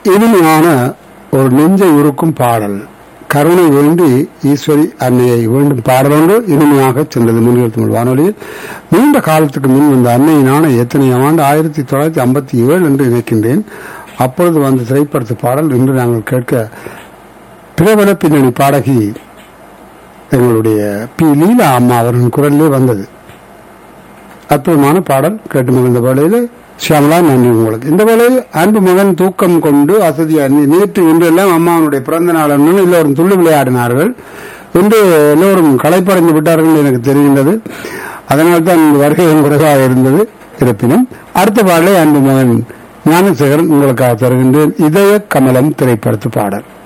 இனிமையான ஒரு நெஞ்சை உருக்கும் பாடல் கருணை வேண்டி ஈஸ்வரி அன்னையை வேண்டும் பாடல் ஒன்று இனிமையாக சென்றது முன்னில் தமிழ் வானொலியில் நீண்ட காலத்துக்கு முன் வந்த அன்னையினான எத்தனை ஆண்டு ஆயிரத்தி தொள்ளாயிரத்தி ஐம்பத்தி ஏழு என்று நினைக்கின்றேன் அப்பொழுது வந்த திரைப்படத்து பாடல் இன்று நாங்கள் கேட்க பிரபல பின்னணி பாடகி எங்களுடைய பி லீலா அம்மா அவரின் குரலிலே வந்தது அற்புதமான பாடல் கேட்டு மகிழ்ந்த வேளையில் ஷியாமலா நன்றி உங்களுக்கு இந்த வேளையில் அன்பு மகன் தூக்கம் கொண்டு வசதியா நேற்று இன்றெல்லாம் அம்மாவனுடைய பிறந்த நாள் அன்று எல்லோரும் துள்ளு விளையாடினார்கள் இன்று எல்லோரும் களைப்படைந்து விட்டார்கள் என்று எனக்கு தெரிகின்றது அதனால் தான் இந்த வருகையும் குறைவாக இருந்தது இருப்பினும் அடுத்த பாடலை அன்பு மகன் ஞானசேகரன் உங்களுக்காக தருகின்றேன் இதய கமலம் திரைப்படத்து பாடல்